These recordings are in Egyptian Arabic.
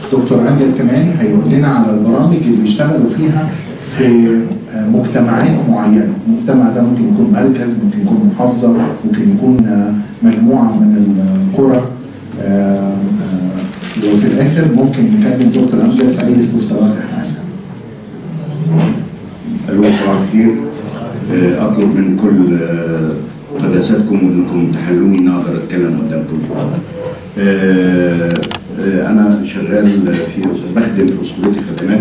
دكتور امجد كمان هيقول لنا على البرامج اللي بيشتغلوا فيها في آه، مجتمعات معينه، المجتمع ده ممكن يكون مركز، ممكن يكون محافظه، ممكن يكون آه، مجموعه من القرى آه، آه، وفي الاخر ممكن نكلم دكتور امجد في اي استفسارات احنا عايزينها. أيوة صباح الخير آه، أطلب من كل آه، قداساتكم إنكم تحلوني إن أقدر أتكلم قدامكم. آه، آه، أنا شغال في بخدم في أسطورية الخدمات.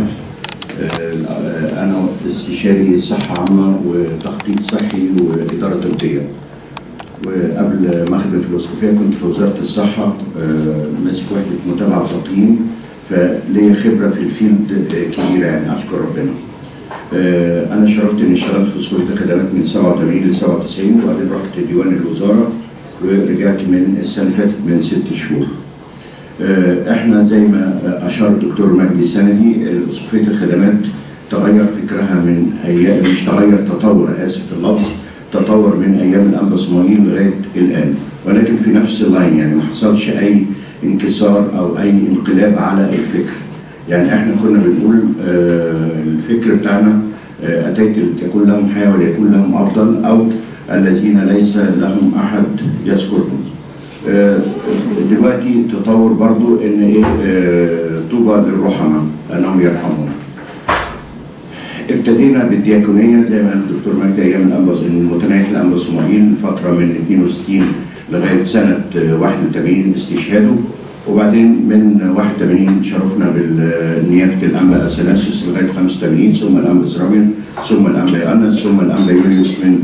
آه، أنا استشاري صحة عامة وتخطيط صحي وإدارة طبية. وقبل ما أخدم في الأسقفية كنت في وزارة الصحة آه، ماسك وحدة متابعة وتقييم فليا خبرة في الفيلد آه، كبيرة يعني أشكر ربنا. آه، انا شرفت اني اشتغلت في سكولة الخدمات من 87 ل 97 وبعدين رحت ديوان الوزاره ورجعت من السنه اللي فاتت من ست شهور. آه، احنا زي ما اشار الدكتور مجدي سندي اسقفيه الخدمات تغير فكرها من ايام مش تغير تطور اسف في اللفظ تطور من ايام الانبا اسماعيل لغايه الان ولكن في نفس اللاين يعني ما حصلش اي انكسار او اي انقلاب على الفكر. يعني احنا كنا بنقول آه، الفكر بتاعنا آه، اتيت لتكون لهم حياه وليكون لهم افضل او الذين ليس لهم احد يذكرهم. آه، دلوقتي تطور برضو ان ايه آه، طوبى للرحماء لانهم يرحمون. ابتدينا بالدياكونيه زي ما قال الدكتور مجدي ايام الانبا المتنايح الانبا اسماعيل فتره من 62 لغايه سنه آه، 81 استشهاده وبعدين من 81 شرفنا بالنيافه الانبا اثناسيوس لغايه 85 ثم الانبا سرامين ثم الانبا يانس ثم الانبا يوليوس من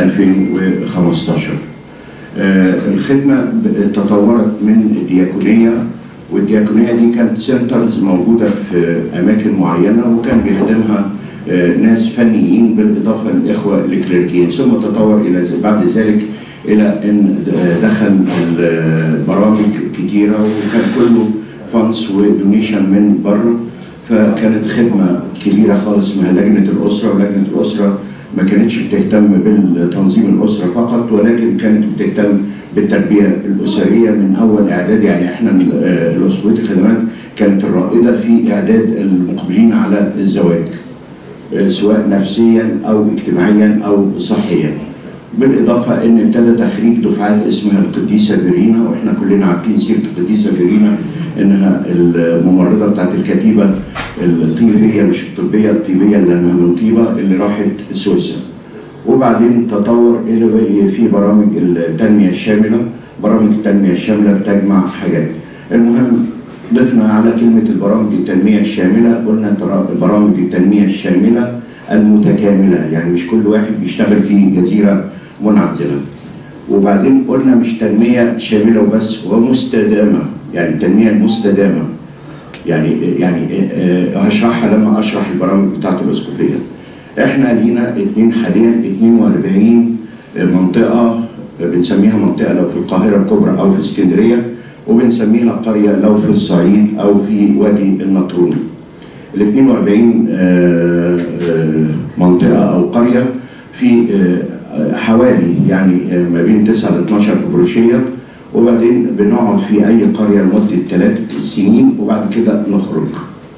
2015. آه، الخدمه ب- تطورت من الدياكونيه والدياكونيه دي كانت سنترز موجوده في اماكن معينه وكان بيخدمها آه، ناس فنيين بالاضافه للاخوه الكليريكيين ثم تطور الى ز- بعد ذلك الى ان د- دخل البرامج كتيره وكان كله فانس ودونيشن من بره فكانت خدمه كبيره خالص اسمها لجنه الاسره ولجنه الاسره ما كانتش بتهتم بالتنظيم الاسره فقط ولكن كانت بتهتم بالتربيه الاسريه من اول اعداد يعني احنا آه، الاسقفيه الخدمات كانت الرائده في اعداد المقبلين على الزواج آه، سواء نفسيا او اجتماعيا او صحيا بالاضافه ان ابتدى تخريج دفعات اسمها القديسه فيرينا واحنا كلنا عارفين سيره القديسه فيرينا انها الممرضه بتاعت الكتيبه الطيبيه مش الطبيه الطيبيه لانها من طيبه اللي راحت سويسرا وبعدين تطور الى بقى في برامج التنميه الشامله برامج التنميه الشامله بتجمع حاجات المهم ضفنا على كلمه البرامج التنميه الشامله قلنا ترى برامج التنميه الشامله المتكامله يعني مش كل واحد بيشتغل في جزيره منعزله وبعدين قلنا مش تنميه شامله وبس ومستدامه يعني التنميه المستدامه يعني يعني آه، هشرحها لما اشرح البرامج بتاعت الاسقفيه احنا لينا اتنين حاليا 42 منطقه بنسميها منطقه لو في القاهره الكبرى او في اسكندريه وبنسميها قريه لو في الصعيد او في وادي النطرون ال 42 آه، آه، منطقه او قريه في آه، حوالي يعني آه، ما بين 9 ل 12 كبروشيه وبعدين بنقعد في اي قريه لمده ثلاث سنين وبعد كده نخرج.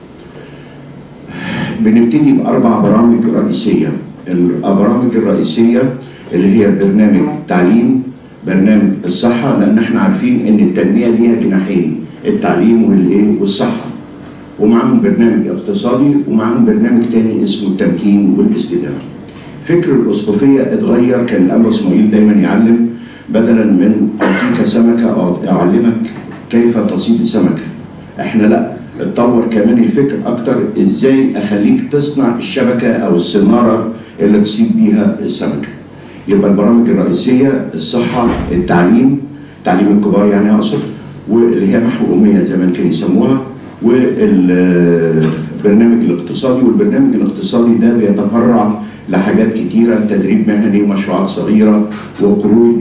بنبتدي باربع برامج رئيسيه البرامج الرئيسيه اللي هي برنامج تعليم برنامج الصحه لان احنا عارفين ان التنميه ليها جناحين التعليم والايه والصحه ومعاهم برنامج اقتصادي ومعاهم برنامج تاني اسمه التمكين والاستدامه فكر الاسقفيه اتغير كان الانبا اسماعيل دايما يعلم بدلا من اعطيك سمكه اعلمك كيف تصيد السمكه احنا لا اتطور كمان الفكر اكتر ازاي اخليك تصنع الشبكه او السناره اللي تصيد بيها السمكه يبقى البرامج الرئيسيه الصحه التعليم تعليم الكبار يعني اقصد واللي هي محو اميه زي ما كانوا يسموها والبرنامج الاقتصادي والبرنامج الاقتصادي ده بيتفرع لحاجات كتيره تدريب مهني ومشروعات صغيره وقروض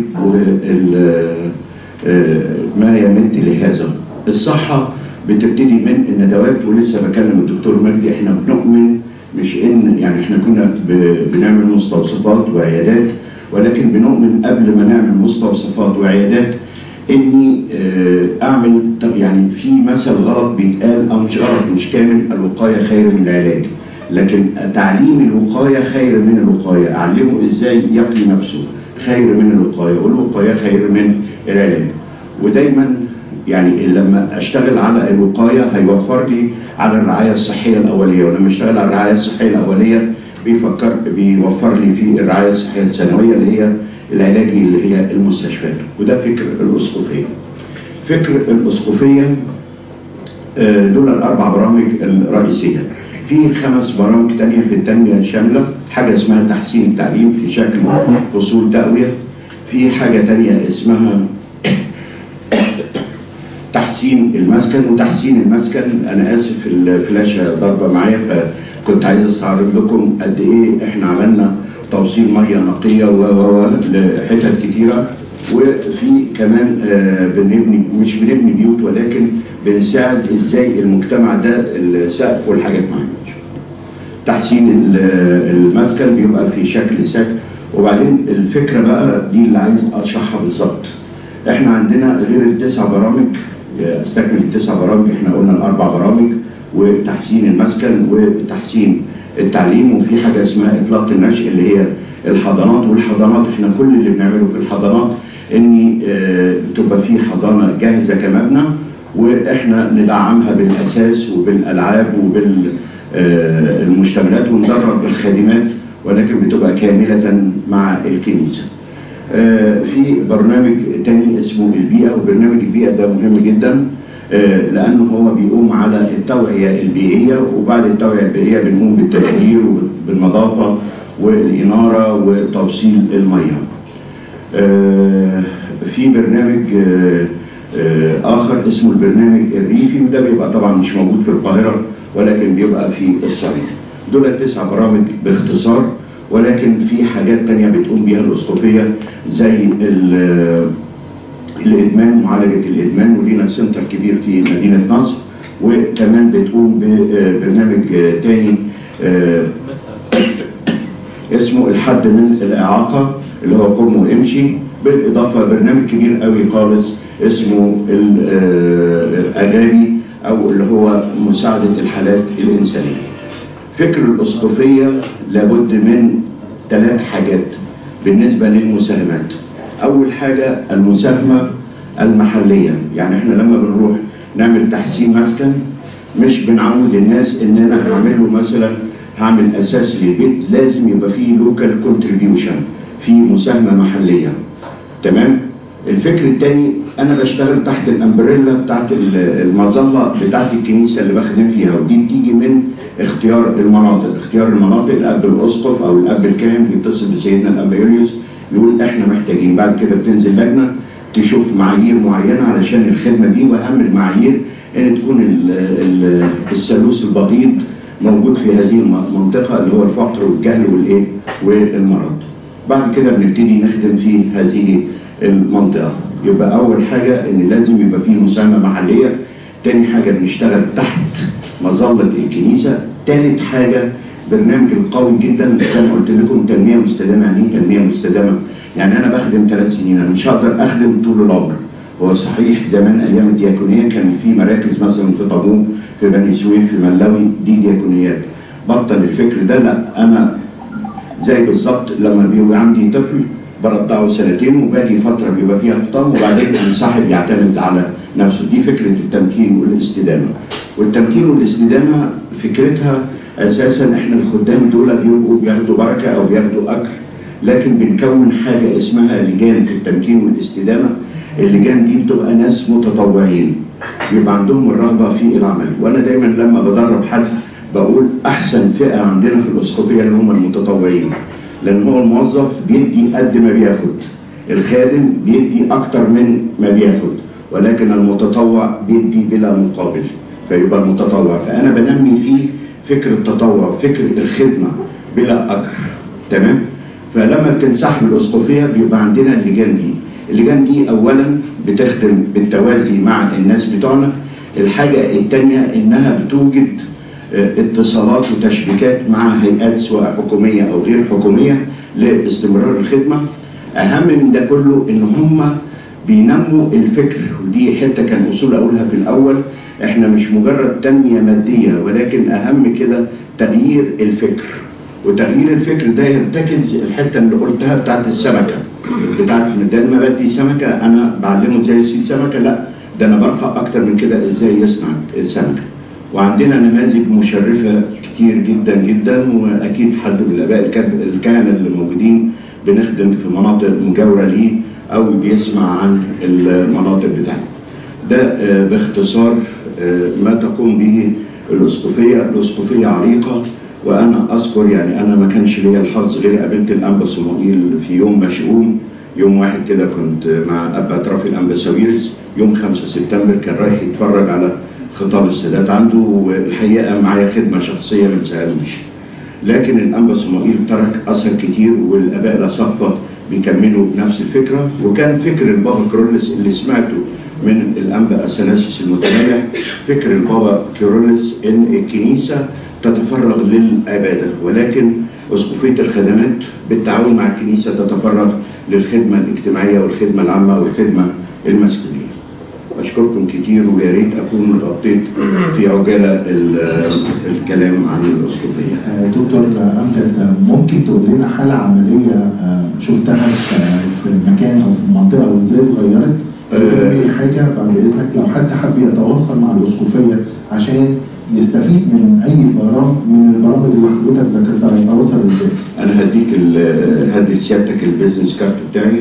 ما يمد لهذا الصحه بتبتدي من الندوات ولسه بكلم الدكتور مجدي احنا بنؤمن مش ان يعني احنا كنا ب- بنعمل مستوصفات وعيادات ولكن بنؤمن قبل ما نعمل مستوصفات وعيادات اني آه، اعمل ط- يعني في مثل غلط بيتقال او او مش غلط مش كامل الوقايه خير من العلاج لكن تعليم الوقايه خير من الوقايه اعلمه ازاي يقي نفسه خير من الوقايه والوقايه خير من العلاج ودايما يعني لما اشتغل على الوقايه هيوفر لي على الرعايه الصحيه الاوليه ولما اشتغل على الرعايه الصحيه الاوليه بيفكر بيوفر لي في الرعايه الصحيه الثانويه اللي هي العلاجي اللي هي المستشفيات وده فكر الاسقفيه. فكر الاسقفيه آه، دول الاربع برامج الرئيسيه. في خمس برامج تانية في التنميه الشامله حاجه اسمها تحسين التعليم في شكل فصول تقويه. في حاجه تانية اسمها تحسين المسكن وتحسين المسكن انا اسف الفلاشه ضاربه معايا فكنت عايز استعرض لكم قد ايه احنا عملنا توصيل ميه نقيه و و و لحتت كتيره وفي كمان آه، بنبني مش بنبني بيوت ولكن بنساعد ازاي المجتمع ده السقف والحاجات معانا تحسين ال- المسكن بيبقى في شكل سقف وبعدين الفكره بقى دي اللي عايز اشرحها بالظبط احنا عندنا غير التسع برامج استكمل التسع برامج احنا قلنا الاربع برامج وتحسين المسكن وتحسين التعليم وفي حاجه اسمها اطلاق النشء اللي هي الحضانات والحضانات احنا كل اللي بنعمله في الحضانات ان آه، تبقى في حضانه جاهزه كمبنى واحنا ندعمها بالاساس وبالالعاب وبالمشتملات وندرب الخادمات ولكن بتبقى كامله مع الكنيسه. آه، في برنامج تاني اسمه البيئة وبرنامج البيئة ده مهم جدا آه، لأنه هو بيقوم على التوعية البيئية وبعد التوعية البيئية بنقوم بالتشجير وبالنظافة والإنارة وتوصيل المياه. آه، في برنامج آه، آه، آخر اسمه البرنامج الريفي وده بيبقى طبعا مش موجود في القاهرة ولكن بيبقى في الصعيد. دول التسع برامج باختصار ولكن في حاجات تانية بتقوم بيها الأسقفية زي ال- الإدمان معالجة الإدمان ولينا سنتر كبير في مدينة نصر وكمان بتقوم ببرنامج تاني آه، اسمه الحد من الإعاقة اللي هو قم وامشي بالإضافة برنامج كبير قوي خالص اسمه ال- آه، الأغاني أو اللي هو مساعدة الحالات الإنسانية فكر الأسقفية لابد من ثلاث حاجات بالنسبة للمساهمات أول حاجة المساهمة المحلية يعني احنا لما بنروح نعمل تحسين مسكن مش بنعود الناس ان انا هعمل له مثلا هعمل اساس للبيت لازم يبقى فيه لوكال كونتريبيوشن في مساهمه محليه تمام الفكر الثاني انا بشتغل تحت الامبريلا بتاعت ال- المظله بتاعت الكنيسه اللي بخدم فيها ودي بتيجي من اختيار المناطق اختيار المناطق الاب الاسقف او الاب الكاهن بيتصل بسيدنا الامبيوليوس يقول احنا محتاجين بعد كده بتنزل لجنه تشوف معايير معينه علشان الخدمه دي واهم المعايير ان تكون ال- ال- الثالوث البغيض موجود في هذه المنطقه اللي هو الفقر والجهل والايه والمرض. بعد كده بنبتدي نخدم في هذه المنطقه يبقى اول حاجه ان لازم يبقى فيه مساهمه محليه تاني حاجه بنشتغل تحت مظله الكنيسه تالت حاجه برنامج القوي جدا زي ما قلت لكم تنميه مستدامه يعني ايه تنميه مستدامه؟ يعني انا بخدم ثلاث سنين انا مش هقدر اخدم طول العمر هو صحيح زمان ايام الدياكونيه كان في مراكز مثلا في طابون في بني سويف في ملاوي دي دياكونيات بطل الفكر ده لا انا زي بالظبط لما بيبقى عندي طفل برضعه سنتين وباجي فتره بيبقى فيها فطام وبعدين انسحب يعتمد على نفسه دي فكره التمكين والاستدامه والتمكين والاستدامه فكرتها اساسا احنا الخدام دول بيبقوا بياخدوا بركه او بياخدوا اجر لكن بنكون حاجه اسمها لجان في التمكين والاستدامه اللجان دي بتبقى ناس متطوعين بيبقى عندهم الرغبه في العمل وانا دايما لما بدرب حد بقول احسن فئه عندنا في الاسقفيه اللي هم المتطوعين لان هو الموظف بيدي قد ما بياخد الخادم بيدي اكتر من ما بياخد ولكن المتطوع بيدي بلا مقابل فيبقى المتطوع فانا بنمي فيه فكر التطوع فكر الخدمه بلا اجر تمام فلما بتنسحب الاسقفيه بيبقى عندنا اللجان دي اللجان دي اولا بتخدم بالتوازي مع الناس بتوعنا الحاجه الثانيه انها بتوجد آه، اتصالات وتشبيكات مع هيئات سواء حكوميه او غير حكوميه لاستمرار الخدمه اهم من ده كله ان هم بينموا الفكر ودي حته كان اصول اقولها في الاول احنا مش مجرد تنميه ماديه ولكن اهم كده تغيير الفكر وتغيير الفكر ده يرتكز الحته اللي قلتها بتاعت السمكه بتاعت ده لما بدي سمكه انا بعلمه ازاي يصيد سمكه لا ده انا برقى اكتر من كده ازاي يصنع السمكه وعندنا نماذج مشرفه كتير جدا جدا واكيد حد من الاباء الكب- الكهنه اللي موجودين بنخدم في مناطق مجاوره ليه او بيسمع عن المناطق بتاعتنا. ده آه، باختصار آه، ما تقوم به الاسقفيه، الاسقفيه عريقه وانا اذكر يعني انا ما كانش ليا الحظ غير قابلت الانبا صموئيل في يوم مشؤوم يوم واحد كده كنت مع ابا ترافي الانبا ساويرس يوم 5 سبتمبر كان رايح يتفرج على خطاب السادات عنده والحقيقه معايا خدمه شخصيه ما انساهالوش. لكن الانبا صموئيل ترك اثر كتير والاباء الاساقفه بيكملوا نفس الفكره وكان فكر البابا كيرلس اللي سمعته من الانبا اثناسيس المتنبع فكر البابا كيرلس ان الكنيسه تتفرغ للعباده ولكن اسقفيه الخدمات بالتعاون مع الكنيسه تتفرغ للخدمه الاجتماعيه والخدمه العامه والخدمه المسكونيه. أشكركم كتير ويا ريت أكون غطيت في عجالة ال- الكلام عن الأسقفية. آه، دكتور امجد آه، ممكن تقول لنا حاله عمليه آه، شفتها في في المكان او في المنطقه وازاي اتغيرت؟ آه. اي حاجه بعد اذنك لو حد حب يتواصل مع الاسقفيه عشان يستفيد من اي برامج من البرامج اللي حضرتك ذكرتها يتواصل ازاي؟ أنا هديك ال- هدي سيادتك البيزنس كارت بتاعي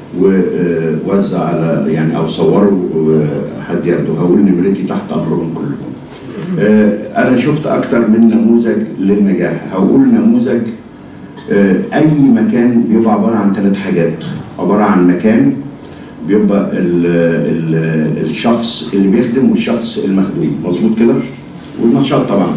ووزع على يعني أو صوره وحد ياخده هقول نمرتي تحت أمرهم كلهم. آه، أنا شفت أكتر من نموذج للنجاح، هقول نموذج آه، أي مكان بيبقى عبارة عن ثلاث حاجات، عبارة عن مكان بيبقى ال ال الشخص اللي بيخدم والشخص المخدوم مظبوط كده والنشاط طبعا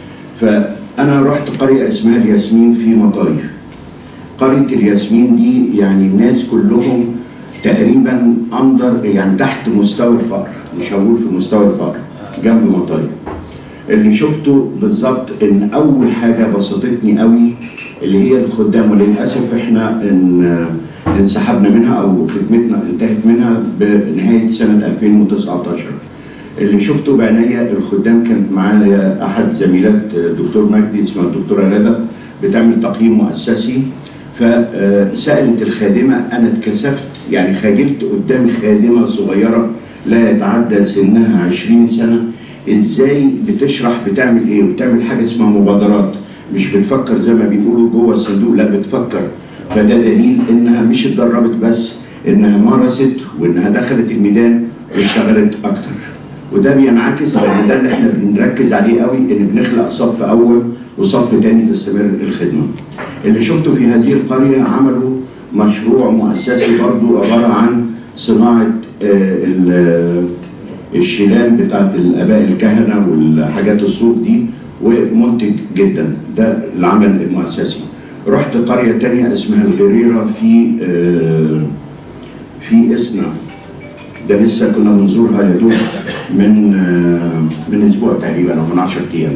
فانا رحت قريه اسمها الياسمين في مطايف قريه الياسمين دي يعني الناس كلهم تقريبا اندر يعني تحت مستوى الفقر مش هقول في مستوى الفقر جنب مطايف اللي شفته بالظبط ان اول حاجه بسطتني قوي اللي هي الخدام وللاسف احنا ان انسحبنا منها او خدمتنا انتهت منها بنهايه سنه 2019 اللي شفته بعينيا الخدام كانت معايا احد زميلات دكتور مجدي اسمها الدكتوره ندى بتعمل تقييم مؤسسي فسالت الخادمه انا اتكسفت يعني خجلت قدام خادمه صغيره لا يتعدى سنها 20 سنه ازاي بتشرح بتعمل ايه وبتعمل حاجه اسمها مبادرات مش بتفكر زي ما بيقولوا جوه الصندوق لا بتفكر فده دليل انها مش اتدربت بس انها مارست وانها دخلت الميدان واشتغلت اكتر وده بينعكس على ده اللي احنا بنركز عليه قوي ان بنخلق صف اول وصف تاني تستمر الخدمه. اللي شفته في هذه القريه عملوا مشروع مؤسسي برضو عباره عن صناعه آه، ال- الشلال بتاعت الاباء الكهنه والحاجات الصوف دي ومنتج جدا ده العمل المؤسسي. رحت قريه تانية اسمها الغريره في آه، في اسنا ده لسه كنا بنزورها يا دوب من آه، من اسبوع تقريبا او من 10 ايام.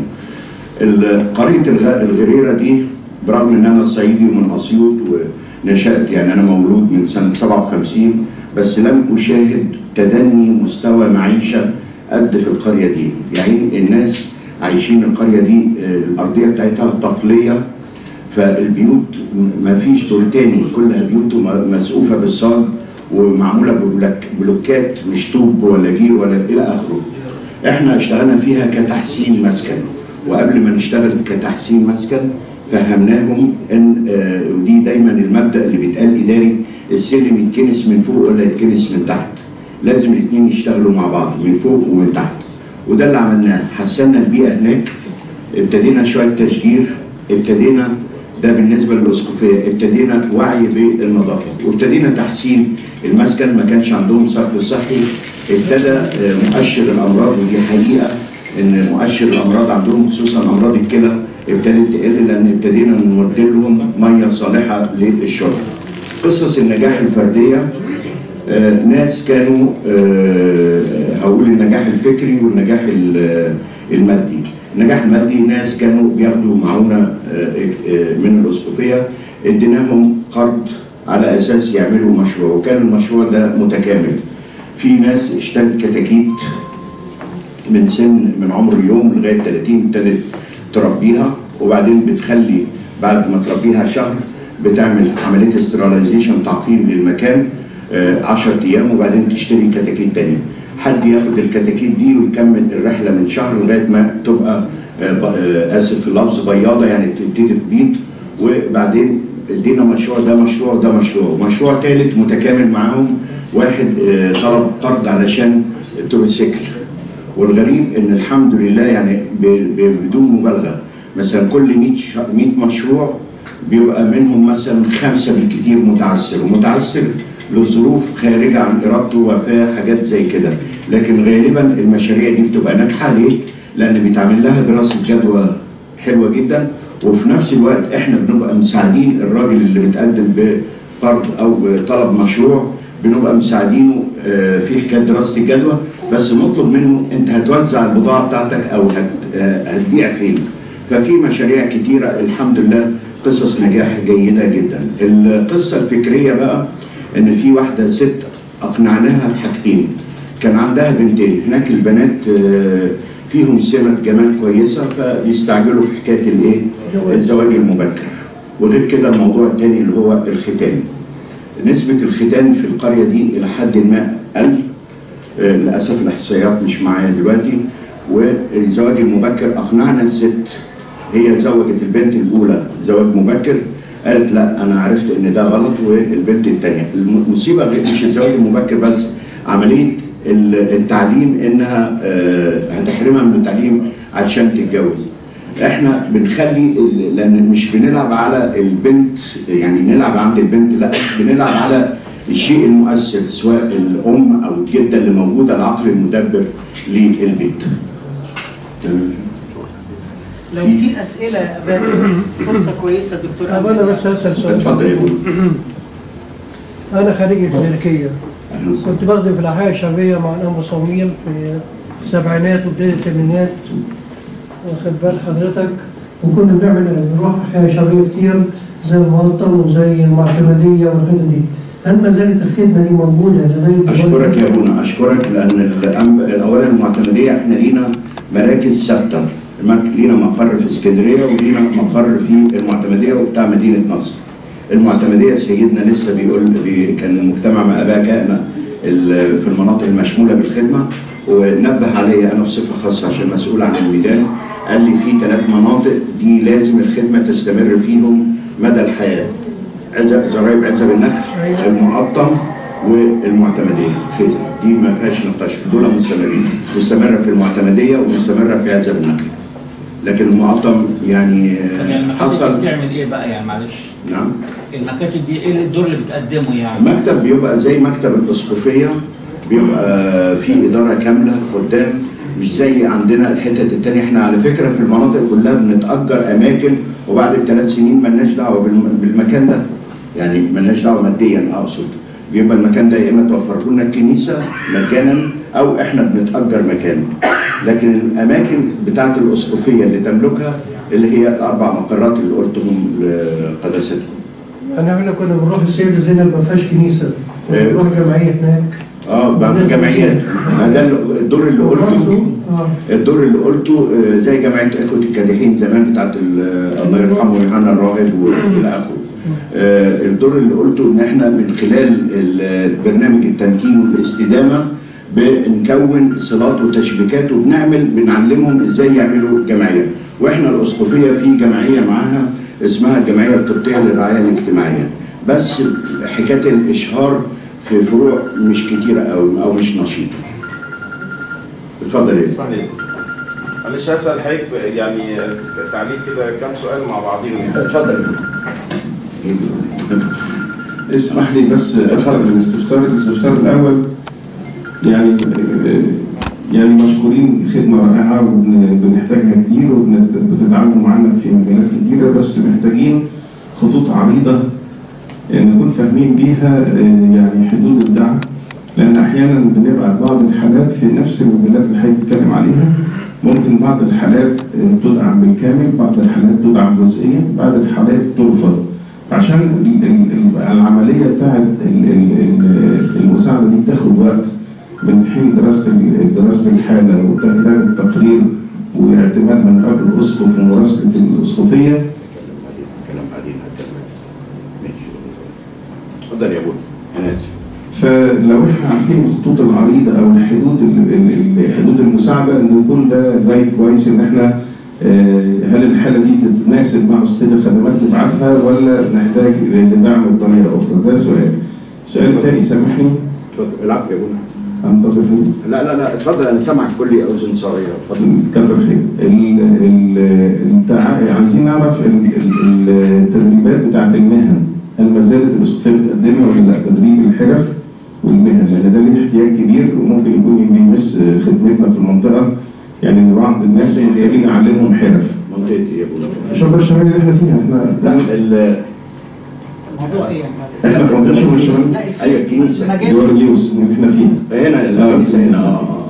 ال- قريه الغ- الغريره دي برغم ان انا صعيدي ومن اسيوط ونشات يعني انا مولود من سنه 57 بس لم اشاهد تدني مستوى معيشه قد في القريه دي، يعني الناس عايشين القريه دي آه، الارضيه بتاعتها طفليه فالبيوت ما فيش دور تاني كلها بيوت م- مسقوفه بالصاج ومعموله ببلوك- بلوكات مش طوب ولا جير ولا الى اخره. احنا اشتغلنا فيها كتحسين مسكن وقبل ما نشتغل كتحسين مسكن فهمناهم ان آه، ودي دايما المبدا اللي بيتقال اداري السلم يتكنس من فوق ولا يتكنس من تحت. لازم الاثنين يشتغلوا مع بعض من فوق ومن تحت. وده اللي عملناه حسنا البيئه هناك ابتدينا شويه تشجير ابتدينا ده بالنسبه للاسقفيه ابتدينا وعي بالنظافه وابتدينا تحسين المسكن ما كانش عندهم صرف صحي ابتدى آه، مؤشر الامراض ودي حقيقه ان مؤشر الامراض عندهم خصوصا امراض الكلى ابتدت تقل لان ابتدينا نودي لهم ميه صالحه للشرب. قصص النجاح الفرديه آه، ناس كانوا آه، هقول النجاح الفكري والنجاح ال- المادي النجاح المادي ناس كانوا بياخدوا معونه آه، آه، من الاسقفيه اديناهم قرض على اساس يعملوا مشروع وكان المشروع ده متكامل في ناس اشترت كتاكيت من سن من عمر يوم لغايه 30 ابتدت تربيها وبعدين بتخلي بعد ما تربيها شهر بتعمل عمليه استراليزيشن تعقيم للمكان 10 ايام وبعدين تشتري كتاكيت تاني حد ياخد الكتاكيت دي ويكمل الرحله من شهر لغايه ما تبقى آه، ب- آه، اسف في اللفظ بياضه يعني تبتدي تبيض وبعدين ادينا مشروع ده مشروع ده مشروع مشروع ثالث متكامل معاهم واحد آه، طلب قرض علشان تروسيكل والغريب ان الحمد لله يعني ب- ب- بدون مبالغه مثلا كل 100 ش- 100 مشروع بيبقى منهم مثلا خمسه بالكثير متعثر ومتعثر لظروف خارجه عن ارادته وفاه حاجات زي كده لكن غالبا المشاريع دي بتبقى ناجحه ليه؟ لان بيتعمل لها دراسه جدوى حلوه جدا وفي نفس الوقت احنا بنبقى مساعدين الراجل اللي بتقدم بقرض او طلب مشروع بنبقى مساعدينه آه، في حكايه دراسه الجدوى بس نطلب منه انت هتوزع البضاعه بتاعتك او هت- آه، هتبيع فين ففي مشاريع كتيره الحمد لله قصص نجاح جيده جدا القصه الفكريه بقى ان في واحده ست اقنعناها بحاجتين كان عندها بنتين هناك البنات آه، فيهم سمة جمال كويسة فبيستعجلوا في حكاية الايه؟ الزواج المبكر وغير كده الموضوع التاني اللي هو الختان نسبة الختان في القرية دي إلى حد ما قل آه، للأسف الإحصائيات مش معايا دلوقتي والزواج المبكر أقنعنا الست هي زوجت البنت الأولى زواج مبكر قالت لا أنا عرفت إن ده غلط والبنت الثانية المصيبة غير مش الزواج المبكر بس عملية ال- التعليم إنها آه، هتحرمها من التعليم علشان تتجوز احنا بنخلي ال- لان مش بنلعب على البنت يعني نلعب عند البنت لا بنلعب على الشيء المؤثر سواء الام او الجده اللي موجوده العقل المدبر للبيت. لو في اسئله يا ابان فرصه كويسه دكتور طب انا بس هسال سؤال اتفضل يا ابوي. انا خريج الكلينيكيه أهلاً وسهلاً. كنت بخدم في الاحياء الشعبيه مع الانبا صمويل في السبعينات وبدايه الثمانينات واخد بال حضرتك وكنا بنعمل بنروح احياء شعبيه كتير زي المقطم وزي المعتمديه والحتت دي هل ما زالت الخدمه دي موجوده لغايه دلوقتي؟ اشكرك يا ابونا اشكرك لان الأم- اولا المعتمديه احنا لينا مراكز ثابته المرك- لينا مقر في اسكندريه ولينا مقر في المعتمديه وبتاع مدينه نصر. المعتمديه سيدنا لسه بيقول بي كان مجتمع مع اباء كهنه ال- في المناطق المشموله بالخدمه ونبه علي انا بصفه خاصه عشان مسؤول عن الميدان قال لي في ثلاث مناطق دي لازم الخدمه تستمر فيهم مدى الحياه. عزب زرايب عزب النخل المقطم والمعتمديه خدمه دي ما فيهاش نقاش دول مستمرين مستمره في المعتمديه ومستمره في عزب النخل لكن المقطم يعني طب يعني المكاتب حصل دي بتعمل ايه بقى يعني معلش نعم المكاتب دي ايه الدور اللي بتقدمه يعني مكتب بيبقى زي مكتب الاسقفيه بيبقى في اداره كامله قدام مش زي عندنا الحتت التانية احنا على فكره في المناطق كلها بنتاجر اماكن وبعد الثلاث سنين ملناش دعوه بالم- بالمكان ده يعني ملناش دعوه ماديا اقصد بيبقى المكان ده يا اما توفر لنا الكنيسه مجانا او احنا بنتاجر مكان لكن الاماكن بتاعه الاسقفيه اللي تملكها اللي هي الاربع مقرات اللي قلتهم لقداستكم انا احنا كنا بنروح السيدة زينب ما فيهاش كنيسه كنا إيه. بنروح جمعيه هناك اه بقى في جمعيات ما ده الدور اللي قلته برضه اه الدور اللي قلته آه، زي جمعيه اخوه الكادحين زمان بتاعت ال- الله يرحمه يوحنا الراهب والى اخره آه، الدور اللي قلته ان احنا من خلال ال- برنامج التمكين والاستدامه بنكون صلات وتشبيكات وبنعمل بنعلمهم ازاي يعملوا جمعيه واحنا الاسقفيه في جمعيه معاها اسمها الجمعيه القبطيه للرعايه الاجتماعيه بس حكايه الاشهار في فروع مش كتيره او او مش نشيطه اتفضل يا صحيح معلش هسأل حضرتك يعني تعليق كده كام سؤال مع بعضيهم يعني. اتفضل اسمح لي بس اتفضل الاستفسار الاستفسار الاول يعني يعني مشكورين خدمه رائعه وبنحتاجها كتير وبتتعاملوا معانا في مجالات كتيره بس محتاجين خطوط عريضه نكون فاهمين بيها يعني حدود الدعم لان احيانا بنبعت بعض الحالات في نفس المجالات اللي حضرتك بتتكلم عليها ممكن بعض الحالات تدعم بالكامل بعض الحالات تدعم جزئيا بعض الحالات ترفض عشان ال- ال- ال- العمليه بتاعت ال- ال- ال- المساعده دي بتاخد وقت من حين دراسه ال- دراسه الحاله وتكرار التقرير واعتمادها من قبل الاسقف ومراسله الاسقفيه كلام بعدين هتكلم. ماشي اتفضل يا ابونا انا اسف فلو احنا عارفين الخطوط العريضه او الحدود ال- ال- ال- حدود المساعده ان يكون ده جايد كويس ان احنا آه، هل الحاله دي تتناسب مع اسقيط الخدمات بتاعتها ولا نحتاج لدعم بطريقه اخرى؟ ده سؤال. السؤال الثاني سامحني اتفضل العفو يا ابونا انتظر فين؟ لا لا لا اتفضل انا سامعك كل اذن صغيره اتفضل كتر خير ال ال التع... عايزين نعرف ال- ال- التدريبات بتاعت المهن هل ما زالت الاسقفيه بتقدمها ولا لا تدريب الحرف والمهن لان ده ليه احتياج كبير وممكن يكون بيمس خدمتنا في المنطقه يعني ان بعض الناس محتاجين نعلمهم حرف منطقه ايه يا ابونا الشباب الشمالي اللي احنا فيها احنا لا ال- الموضوع ايه؟ احنا في منطقه شباب الشمالي لا الف- ايوه الكنيسه مجال جورجيوس اللي احنا فيها هنا الكنيسه هنا اه آه.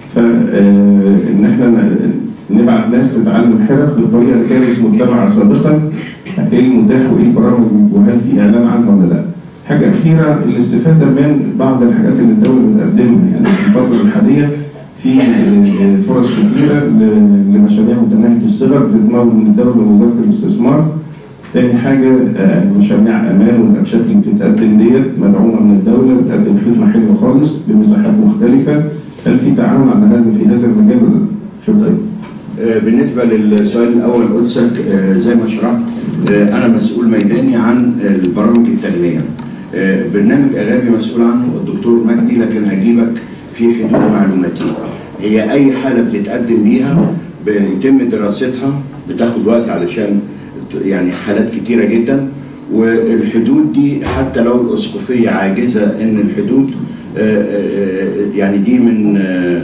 فان احنا ن- نبعت ناس تتعلم حرف بالطريقه اللي كانت متبعه سابقا ايه المتاح وايه البرامج وهل في اعلان عنها ولا لا. حاجه اخيره الاستفاده من بعض الحاجات اللي الدوله بتقدمها يعني في الفتره الحاليه في آه، فرص كثيره ل- لمشاريع متناهيه الصغر بتتمول من الدوله ووزاره الاستثمار. تاني حاجه آه، مشاريع امان والانشات اللي بتتقدم ديت مدعومه من الدوله بتقدم خدمه حلوه خالص بمساحات مختلفه هل في تعاون على هذا في هذا المجال ولا لا؟ شكرا. آه، بالنسبة للسؤال الأول قدسك آه، زي ما شرحت آه، أنا مسؤول ميداني عن البرامج التنمية آه، برنامج أغابي مسؤول عنه الدكتور مجدي لكن هجيبك في حدود معلوماتي هي أي حالة بتتقدم بيها بيتم دراستها بتاخد وقت علشان يعني حالات كتيرة جدا والحدود دي حتى لو الأسقفية عاجزة إن الحدود آه، آه، يعني دي من آه،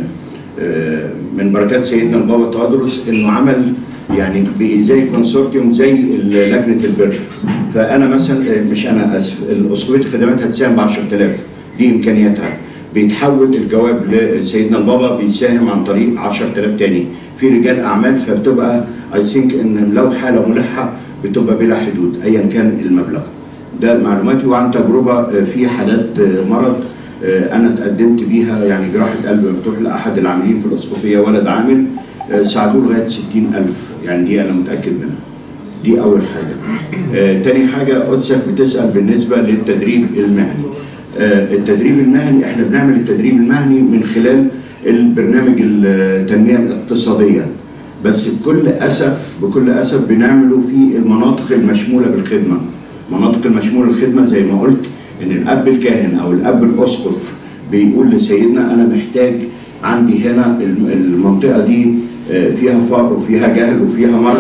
آه، من بركات سيدنا البابا تقدرس انه عمل يعني بي- زي كونسورتيوم زي ال- لجنه البر فانا مثلا آه، مش انا اسف الاسقفيه الخدمات هتساهم ب 10000 دي امكانياتها بيتحول الجواب لسيدنا البابا بيساهم عن طريق 10000 تاني في رجال اعمال فبتبقى اي ثينك ان لو حاله ملحه بتبقى بلا حدود ايا كان المبلغ ده معلوماتي وعن تجربه آه، في حالات آه، مرض آه، انا اتقدمت بيها يعني جراحه قلب مفتوح لاحد العاملين في الاسقفيه ولد عامل آه، ساعدوه لغايه 60000 يعني دي انا متاكد منها دي اول حاجه آه، تاني حاجه قدسك بتسال بالنسبه للتدريب المهني آه، التدريب المهني احنا بنعمل التدريب المهني من خلال البرنامج التنميه الاقتصاديه بس بكل اسف بكل اسف بنعمله في المناطق المشموله بالخدمه مناطق المشموله بالخدمه زي ما قلت ان الاب الكاهن او الاب الاسقف بيقول لسيدنا انا محتاج عندي هنا الم- المنطقه دي آه، فيها فقر وفيها جهل وفيها مرض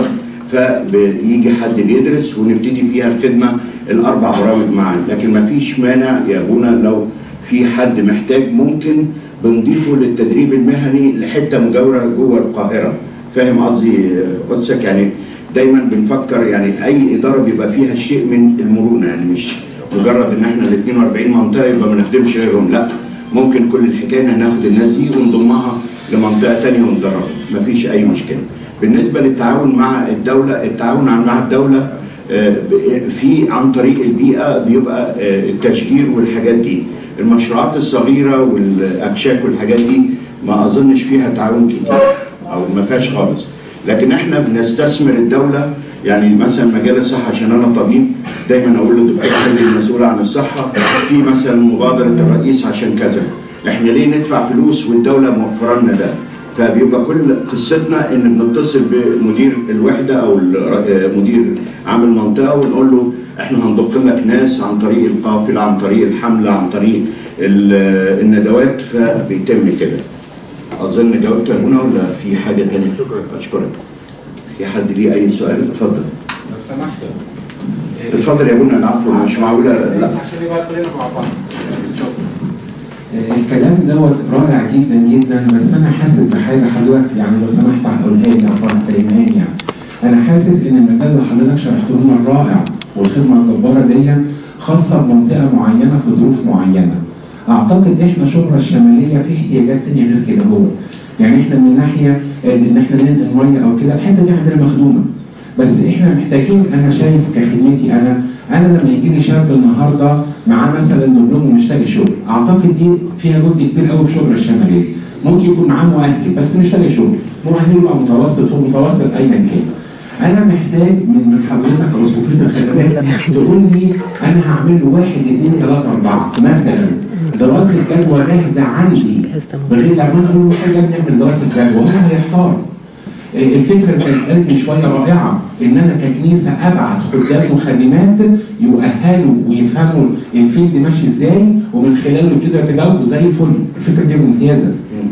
فبيجي حد بيدرس ونبتدي فيها الخدمه الاربع برامج معا لكن ما فيش مانع يا ابونا لو في حد محتاج ممكن بنضيفه للتدريب المهني لحته مجاوره جوه القاهره فاهم قصدي آه، قدسك يعني دايما بنفكر يعني اي اداره بيبقى فيها شيء من المرونه يعني مش مجرد ان احنا ال 42 منطقه يبقى ما نخدمش غيرهم لا ممكن كل الحكايه ان هناخد الناس دي ونضمها لمنطقه ثانيه وندربهم مفيش اي مشكله بالنسبه للتعاون مع الدوله التعاون مع الدوله آه، ب- في عن طريق البيئه بيبقى آه، التشجير والحاجات دي المشروعات الصغيره والاكشاك والحاجات دي ما اظنش فيها تعاون كتير او ما فيهاش خالص لكن احنا بنستثمر الدوله يعني مثلا مجال الصحه عشان انا طبيب دايما اقول للدكتور حلمي المسؤول عن الصحه في مثلا مبادره الرئيس عشان كذا احنا ليه ندفع فلوس والدوله موفره لنا ده فبيبقى كل قصتنا ان بنتصل بمدير الوحده او ال- مدير عامل منطقه ونقول له احنا هنضخ لك ناس عن طريق القافله عن طريق الحمله عن طريق ال- الندوات فبيتم كده اظن جاوبت يا هنا ولا في حاجه تانية شكرا اشكرك في حد ليه اي سؤال اتفضل لو سمحت اتفضل يا ابونا العفو مش معقوله لا عشان يبقى كلنا مع بعض الكلام دوت رائع جدا جدا بس انا حاسس بحاجه حضرتك يعني لو سمحت قولها لي او فهمها لي يعني انا حاسس ان المجال اللي حضرتك شرحته لنا رائع والخدمه الجباره دي خاصه بمنطقه معينه في ظروف معينه اعتقد احنا شبرا الشماليه في احتياجات تانية غير كده هو يعني احنا من ناحيه ان احنا ننقل ميه او كده الحته دي عندنا مخدومه بس احنا محتاجين انا شايف كخدمتي انا انا لما يجي لي شاب النهارده معاه مثلا دبلوم ومش لاقي شغل اعتقد دي فيها جزء كبير قوي في شغل الشماليه ممكن يكون معاه مؤهل بس مش لاقي شغل مؤهل يبقى متوسط فوق متوسط ايا كان انا محتاج من من حضرتك او اسقفيه الخدمات تقول لي انا هعمل له واحد اثنين ثلاثه اربعه مثلا دراسه جدوى جاهزه عندي من غير لما انا اقول له حاجه نعمل دراسه جدوى هو هيحتار الفكره اللي كانت قالت من شويه رائعه ان انا ككنيسه ابعت خدام وخادمات يؤهلوا ويفهموا الفيلد ماشي ازاي ومن خلاله يبتدوا يتجاوبوا زي الفل الفكره دي ممتازه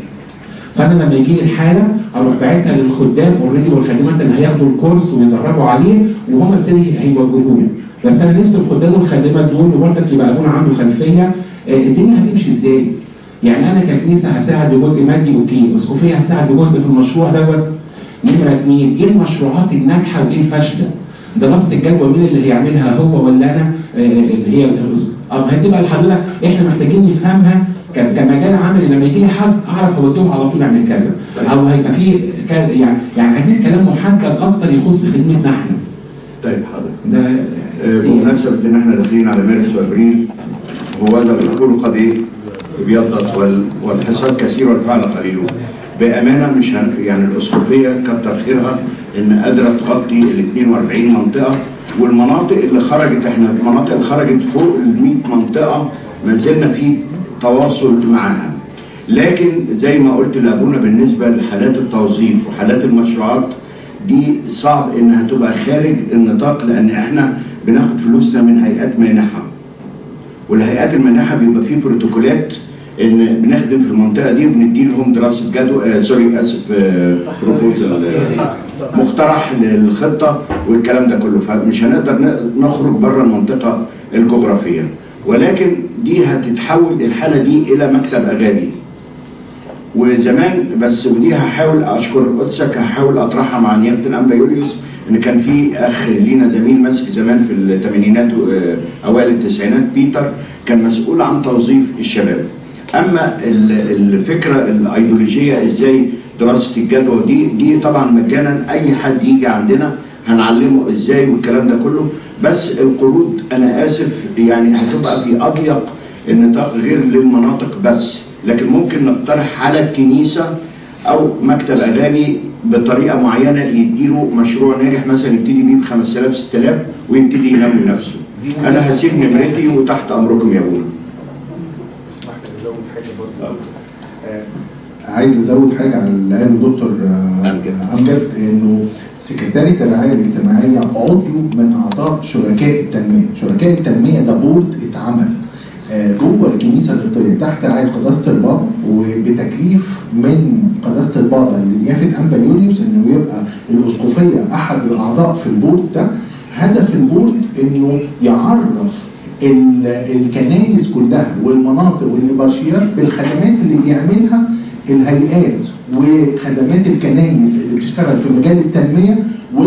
فانا لما يجي لي الحاله اروح باعتها للخدام اوريدي والخادمات اللي هياخدوا الكورس ويدربوا عليه وهم ابتدي هيوجهوني بس انا نفسي الخدام والخادمات دول وبرضك يبقى يكون عنده خلفيه آه، الدنيا هتمشي ازاي؟ يعني انا ككنيسه هساعد بجزء مادي اوكي اسقفيه هتساعد بجزء في المشروع دوت نمره اثنين ايه المشروعات الناجحه وايه الفاشله؟ دراسه الجدوى مين اللي هيعملها هو ولا انا آه، اللي هي الأس- أو هتبقى لحضرتك احنا محتاجين نفهمها ك- كمجال عملي لما يجي لي حد اعرف اوجهه على طول اعمل كذا او هيبقى في ك- يعني يعني عايزين كلام محدد اكتر يخص خدمتنا احنا طيب حاضر ده آه، بمناسبة إن إحنا داخلين على مارس وأبريل هو هذا الحقول قد إيه؟ ابيضت وال- والحصاد كثير والفعل قليل. بأمانة مش هن يعني الأسقفية كتر خيرها إن قادرة تغطي ال 42 منطقة والمناطق اللي خرجت إحنا المناطق اللي خرجت فوق ال 100 منطقة ما زلنا في تواصل معاها. لكن زي ما قلت لأبونا بالنسبة لحالات التوظيف وحالات المشروعات دي صعب انها تبقى خارج النطاق لان احنا بناخد فلوسنا من هيئات مانحه والهيئات المانحه بيبقى فيه بروتوكولات ان بنخدم في المنطقه دي وبندي لهم دراسه جدوى آه سوري اسف آه بروبوزال آه مقترح للخطه والكلام ده كله فمش هنقدر ن- نخرج بره المنطقه الجغرافيه ولكن دي هتتحول الحاله دي الى مكتب اغاني وزمان بس ودي هحاول اشكر قدسك هحاول اطرحها مع نيافه الانبا يوليوس ان كان في اخ لينا زميل ماسك زمان في الثمانينات واوائل التسعينات بيتر كان مسؤول عن توظيف الشباب اما ال- الفكره الايديولوجيه ازاي دراسه الجدوى دي دي طبعا مجانا اي حد يجي عندنا هنعلمه ازاي والكلام ده كله بس القروض انا اسف يعني هتبقى في اضيق النطاق غير للمناطق بس لكن ممكن نقترح على الكنيسه او مكتب اغاني بطريقه معينه يديله مشروع ناجح مثلا يبتدي بيه ب 5000 6000 ويبتدي ينمي نفسه. انا هسيب نمرتي وتحت امركم يا ابونا. اسمح لي ازود حاجه برضه آه، عايز ازود حاجه على اللي قاله الدكتور آه، امجد انه سكرتارية الرعايه الاجتماعيه عضو من اعضاء شركاء التنميه، شركاء التنميه ده بورد اتعمل آه، جوه الكنيسه القبطيه تحت رعايه قداسه البابا وبتكليف من قداسه البابا لنيافه انبا يوليوس انه يبقى الاسقفيه احد الاعضاء في البورد ده هدف البورد انه يعرف ال- الكنائس كلها والمناطق والإبرشيات بالخدمات اللي بيعملها الهيئات وخدمات الكنائس اللي بتشتغل في مجال التنمية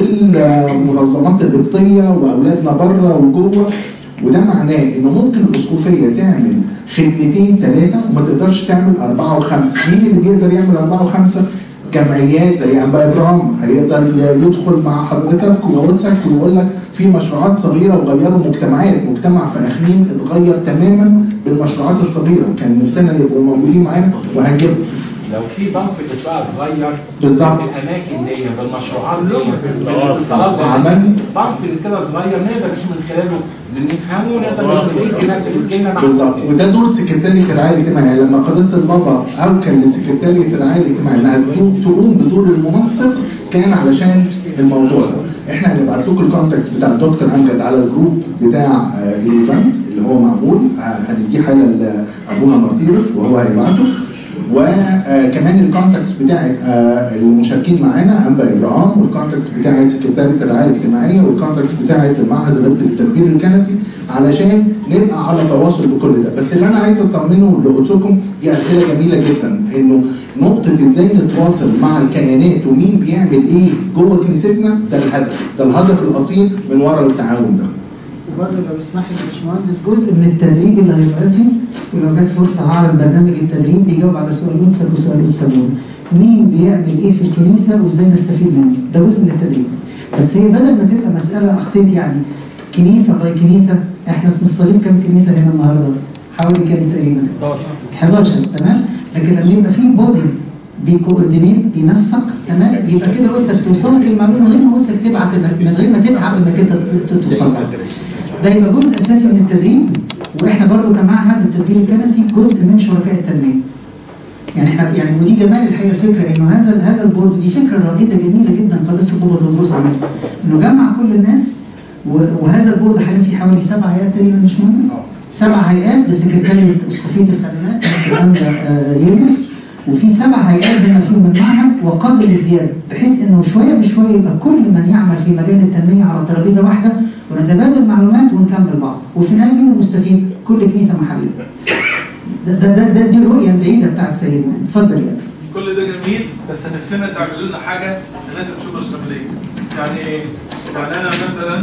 والمنظمات القبطية وأولادنا بره وجوه وده معناه إنه ممكن الأسقفية تعمل خدمتين ثلاثة وما تقدرش تعمل أربعة وخمسة، مين اللي بيقدر يعمل أربعة وخمسة؟ جمعيات زي أنبا إبراهيم هيقدر يدخل مع حضرتك ويواتسك ويقول لك في مشروعات صغيرة وغيروا مجتمعات، مجتمع في أخميم اتغير تماما بالمشروعات الصغيرة، كان نفسنا يبقوا موجودين معانا وهنجيبهم. لو في بنك بقى صغير بالظبط. الاماكن دي بالمشروعات دي بالاتصالات عمل بنك كده صغير نقدر من خلاله نفهمه ونقدر نلاقي الناس اللي بتجينا مع بالظبط وده دور سكرتارية الرعاية الاجتماعية يعني لما قداسة البابا أوكل لسكرتارية الرعاية الاجتماعية إنها تقوم- تقوم بدور المنسق كان علشان الموضوع ده احنا هنبعت لكم الكونتاكتس بتاع الدكتور امجد على الجروب بتاع آه، الايفنت اللي هو معمول آه، هنديه حاجه لابونا مارتيروس وهو هيبعته وكمان الكونتاكتس بتاعت آه، المشاركين معانا انبا ابراهام والكونتاكتس بتاعت سكرتاريه الرعايه الاجتماعيه والكونتاكتس بتاعت المعهد القبطي للتدبير الكنسي علشان نبقى على تواصل بكل ده بس اللي انا عايز اطمنه لقدسكم دي اسئله جميله جدا انه نقطه ازاي نتواصل مع الكيانات ومين بيعمل ايه جوه كنيستنا ده الهدف ده الهدف الاصيل من وراء التعاون ده وبرضه لو اسمح لي يا باشمهندس جزء من التدريب اللي هيتعطي ولو جت فرصه هعرض برنامج التدريب بيجاوب على سؤال انسب وسؤال انسبون مين بيعمل ايه في الكنيسه وازاي نستفيد منه ده جزء من التدريب بس هي بدل ما تبقى مساله اخطيت يعني كنيسه باي كنيسه احنا اسم الصليب كام كنيسه هنا النهارده؟ حوالي كام تقريبا؟ 11 تمام لكن لما يبقى في بودي بيكوردينيت بينسق تمام يبقى كده قدسك توصلك المعلومه من غير ما قدسك تبعت إنك- من غير ما تتعب انك انت ت- ت- توصل لها. ده يبقى جزء اساسي من التدريب واحنا برضو كمعهد التدبير الكنسي جزء من شركاء التنميه. يعني احنا يعني ودي جمال الحقيقه الفكره انه هذا هذا البورد دي فكره رائده جميله جدا قد لسه بابا طنبوس عملها انه جمع كل الناس و- وهذا البورد حاليا فيه حوالي سبع هيئات تقريبا مش مهندس؟ سبع هيئات بسكرتارية اسقفيه الخدمات الامن آه، يونس وفي سبع هيئات بما فيهم المعهد وقبل الزياده بحيث انه شويه بشويه يبقى كل من يعمل في مجال التنميه على ترابيزه واحده ونتبادل معلومات ونكمل بعض وفي النهايه مين المستفيد؟ كل كنيسه محليه. ده ده ده, ده دي الرؤيه البعيده بتاعت سيدنا اتفضل يا أبي. كل ده جميل بس نفسنا تعملوا لنا حاجه تناسب شغل الشماليه يعني ايه؟ يعني انا مثلا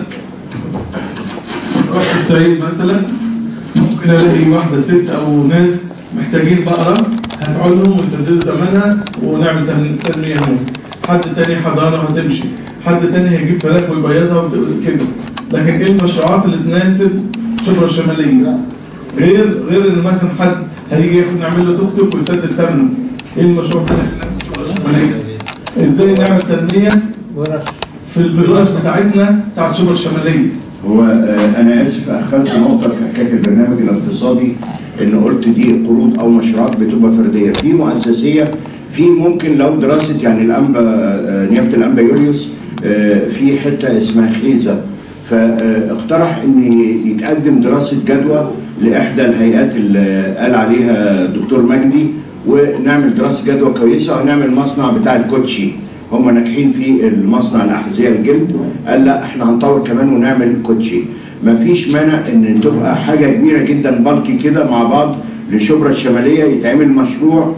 رحت الصعيد مثلا ممكن الاقي واحده ست او ناس محتاجين بقره هدعو لهم ويسددوا ثمنها ونعمل تن- تنميه هنا حد تاني حضانه وهتمشي حد تاني هيجيب فراخ ويبيضها وت- كده لكن ايه المشروعات اللي تناسب شبرا الشماليه غير غير ان مثلا حد هيجي ياخد نعمل له توك توك ويسدد ثمنه ايه المشروع بتاع الناس شبرا الشماليه ازاي نعمل تنميه في الفراش بتاعتنا بتاعت شبرا الشماليه هو آه، انا اسف اخرت نقطه في حكايه البرنامج الاقتصادي ان قلت دي قروض او مشروعات بتبقى فرديه في مؤسسيه في ممكن لو دراسه يعني الانبا آه، نيافه الانبا يوليوس آه، في حته اسمها خيزه فاقترح ان يتقدم دراسه جدوى لاحدى الهيئات اللي قال عليها الدكتور مجدي ونعمل دراسه جدوى كويسه ونعمل مصنع بتاع الكوتشي هم ناجحين في المصنع الاحذيه الجلد قال لا احنا هنطور كمان ونعمل كوتشي مفيش مانع ان تبقى حاجه كبيره جدا بالكي كده مع بعض لشبرا الشماليه يتعمل مشروع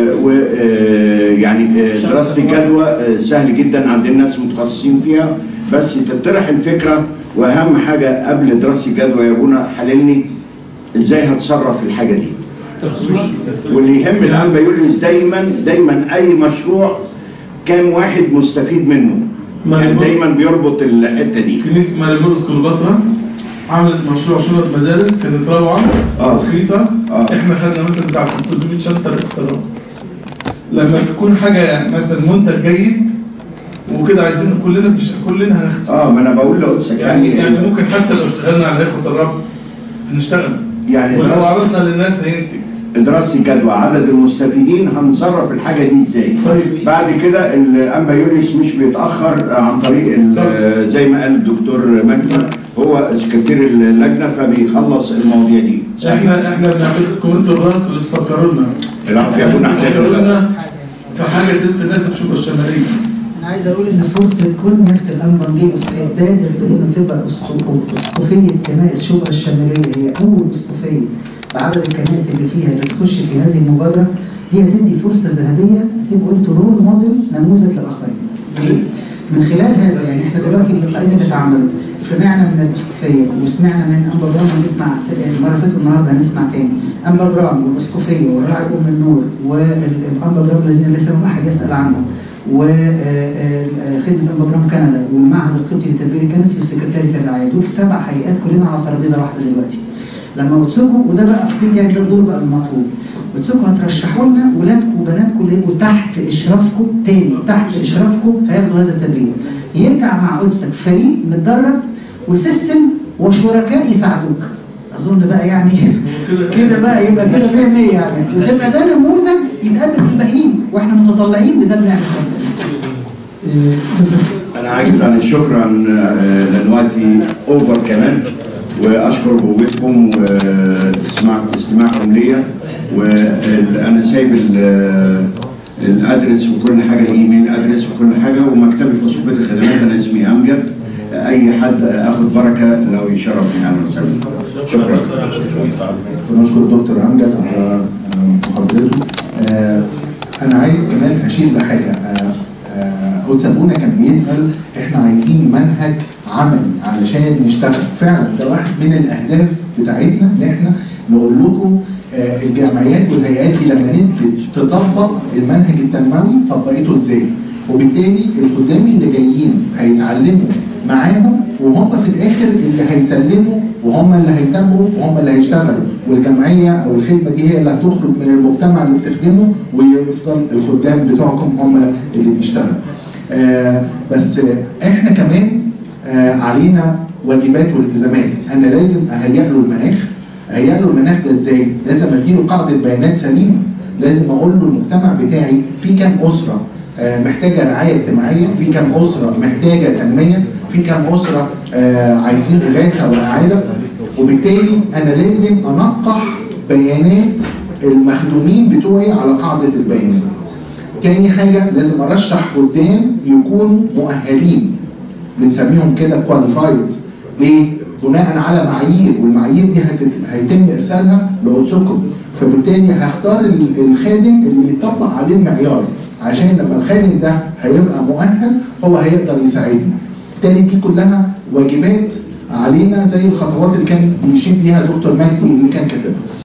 ويعني دراسه الجدوى آه، سهل جدا عند الناس متخصصين فيها بس تطرح الفكره واهم حاجه قبل دراسه الجدوى يا ابونا حللني ازاي هتصرف في الحاجه دي واللي يهم الانبا يوليوس دايما دايما اي مشروع كام واحد مستفيد منه يعني دايما بيربط الحته دي كنيسه ماريمورس كليوباترا عملت مشروع شنط مدارس كانت روعه آه. رخيصه آه. احنا خدنا مثلا بتاع 300 شنطه اختراع لما بيكون حاجه مثلا منتج جيد وكده عايزين كلنا مش كلنا هنختار اه ما انا بقول لقدسك يعني يعني يعني ممكن حتى لو اشتغلنا على اخوه الرب هنشتغل يعني ولو دراسة- عرضنا للناس هينتج دراسه الجدوى عدد المستفيدين هنصرف الحاجه دي ازاي طيب. بعد كده الانبا يوليس مش بيتاخر عن طريق ال- زي ما قال الدكتور مجدي هو سكرتير اللجنه فبيخلص المواضيع دي احنا احنا بنعمل لكم انتوا الراس اللي تفكروا لنا العفو يا ابونا تفكروا احنا لنا في حاجه دي تناسب شبرا الشماليه انا عايز اقول ان فرصه كل نيافه الانبا نجيبوس هيتبادر بانه تبقى أسقف- اسقفيه كنائس شبرا الشماليه هي اول اسقفيه بعدد الكنائس اللي فيها اللي تخش في هذه المبادره دي هتدي فرصه ذهبيه هتبقوا انتوا رول موديل نموذج لاخرين. ليه؟ من خلال هذا يعني احنا دلوقتي اللقاءين اللي اتعملوا سمعنا من الاسقفيه وسمعنا من انبا برام هنسمع ت- المره اللي فاتت والنهارده هنسمع تاني انبا برام والاسقفيه والراعي ام النور والانبا برام الذين ليس لهم احد يسال عنهم وخدمه انبا برام كندا والمعهد القبطي للتدبير الكنسي وسكرتاريه الرعايه دول سبع هيئات كلنا على ترابيزه واحده دلوقتي لما قدسكم وده بقى اختيار يعني ده الدور بقى المطلوب قدسكم هترشحوا لنا ولادكم وبناتكم اللي يبقوا تحت اشرافكم تاني تحت اشرافكم هياخدوا هذا التدريب يرجع مع قدسك فريق متدرب وسيستم وشركاء يساعدوك اظن بقى يعني كده بقى يبقى كده 100 100 يعني وتبقى ده نموذج يتقدم للباقيين واحنا متطلعين لده بنعمل كده انا عاجز عن الشكر عن آه، لان وقتي اوفر كمان واشكر بوجودكم واستماع استماعكم ليا وانا سايب ال- الادرس وكل حاجه الايميل ادرس وكل حاجه ومكتبي في صحبه الخدمات انا اسمي امجد اي حد اخد بركه لو يشرفني اهلا وسهلا شكرا ونشكر دكتور امجد على آه، محاضرته آه، انا عايز كمان اشير لحاجه آه، آه، قدس ابونا كان بيسال احنا عايزين منهج عملي علشان نشتغل فعلا ده واحد من الاهداف بتاعتنا ان احنا نقول لكم آه، الجمعيات والهيئات دي لما نزلت تطبق المنهج التنموي طبقته ازاي وبالتالي الخدام اللي جايين هيتعلموا معاهم وهم في الاخر اللي هيسلموا وهم اللي هيتابعوا وهم اللي هيشتغلوا والجمعيه او الخدمه دي هي اللي هتخرج من المجتمع اللي بتخدمه ويفضل الخدام بتوعكم هم اللي بيشتغلوا. آه بس آه احنا كمان آه علينا واجبات والتزامات انا لازم اهيئ له المناخ اهيئ له المناخ ده ازاي؟ لازم اديله قاعده بيانات سليمه لازم اقول له المجتمع بتاعي في كام اسره آه، محتاجه رعايه اجتماعيه، في كام اسره محتاجه تنميه، في كام اسره آه، عايزين اغاثه واعاده وبالتالي انا لازم انقح بيانات المخدومين بتوعي على قاعده البيانات. تاني حاجه لازم ارشح خدام يكونوا مؤهلين بنسميهم كده كواليفايد ليه؟ بناء على معايير والمعايير دي هتت- هيتم ارسالها لقدسكم فبالتالي هختار ال- الخادم اللي يطبق عليه المعيار عشان لما الخادم ده هيبقى مؤهل هو هيقدر يساعدني بالتالي دي كلها واجبات علينا زي الخطوات اللي كان بيشير بيها دكتور مجدي اللي كان كاتبها